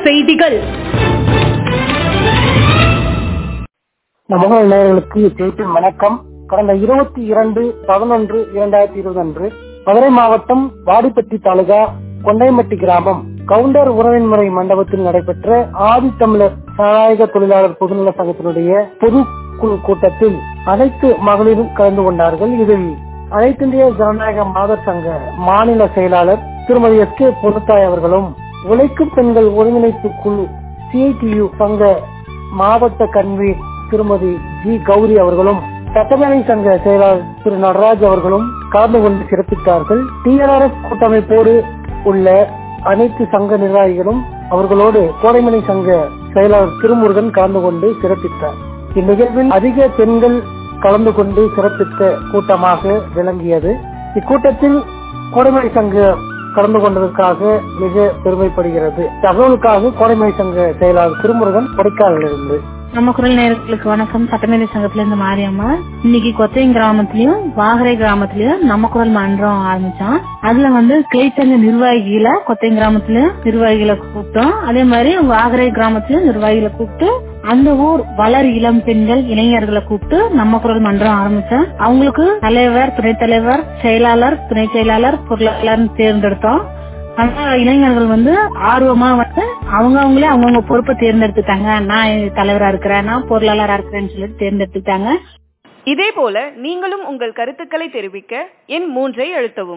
செய்திகள் நமகல் நேயர்களுக்கு செய்தி வணக்கம் கடந்த இருபத்தி இரண்டு பதினொன்று இரண்டாயிரத்தி இருபது அன்று மதுரை மாவட்டம் வாடிப்பட்டி தாலுகா கொண்டைமட்டி கிராமம் கவுண்டர் உறவின் முறை மண்டபத்தில் நடைபெற்ற ஆதித்தமிழர் சகாயக தொழிலாளர் பொதுநல சங்கத்தினுடைய பொதுக்குழு கூட்டத்தில் அனைத்து மகளிரும் கலந்து கொண்டார்கள் இதில் அனைத்திந்திய ஜனநாயக மாதர் சங்க மாநில செயலாளர் திருமதி எஸ் கே பொன்னுத்தாய் அவர்களும் உழைக்கும் பெண்கள் ஒருங்கிணைப்பு குழு சிஐடியு சங்க மாவட்ட கன்வீர் திருமதி ஜி கௌரி அவர்களும் சட்டமேலை சங்க செயலாளர் திரு நடராஜ் அவர்களும் கலந்து கொண்டு சிறப்பித்தார்கள் டிஆர்எஸ் கூட்டமைப்போடு உள்ள அனைத்து சங்க நிர்வாகிகளும் அவர்களோடு கோடைமலை சங்க செயலாளர் திருமுருகன் கலந்து கொண்டு சிறப்பித்தார் இந்நிகழ்வில் அதிக பெண்கள் கலந்து கொண்டு சிறப்பித்த கூட்டமாக விளங்கியது இக்கூட்டத்தில் கோடைமலை சங்க கலந்து கொண்டதற்காக மிக பெருமைப்படுகிறது தகவலுக்காக கோடைமலை சங்க செயலாளர் திருமுருகன் கொடைக்கானலிருந்து நம்ம குரல் நேர்களுக்கு வணக்கம் சட்டமேதை சங்கத்துல இருந்து மாரியம்மா இன்னைக்கு கொத்தையம் கிராமத்திலயும் வாகரை கிராமத்திலயும் நம்ம குரல் மன்றம் ஆரம்பிச்சோம் அதுல வந்து கிளைச்சங்க நிர்வாகிகளை கொத்தையம் கிராமத்திலயும் நிர்வாகிகளை கூப்பிட்டோம் அதே மாதிரி வாகரை கிராமத்திலயும் நிர்வாகிகளை கூப்பிட்டு அந்த ஊர் வளர் இளம் பெண்கள் இளைஞர்களை கூப்பிட்டு நம்ம குரல் மன்றம் ஆரம்பிச்சோம் அவங்களுக்கு தலைவர் துணைத் தலைவர் செயலாளர் துணை செயலாளர் பொருளாளர் தேர்ந்தெடுத்தோம் ஆனா இளைஞர்கள் வந்து ஆர்வமா வந்து அவங்க அவங்களே அவங்கவுங்க பொறுப்பை தேர்ந்தெடுத்துட்டாங்க நான் தலைவரா இருக்கிறேன் நான் பொருளாளரா இருக்கிறேன்னு சொல்லிட்டு தேர்ந்தெடுத்துட்டாங்க இதே போல நீங்களும் உங்கள் கருத்துக்களை தெரிவிக்க எண் மூன்றை அழுத்தவும்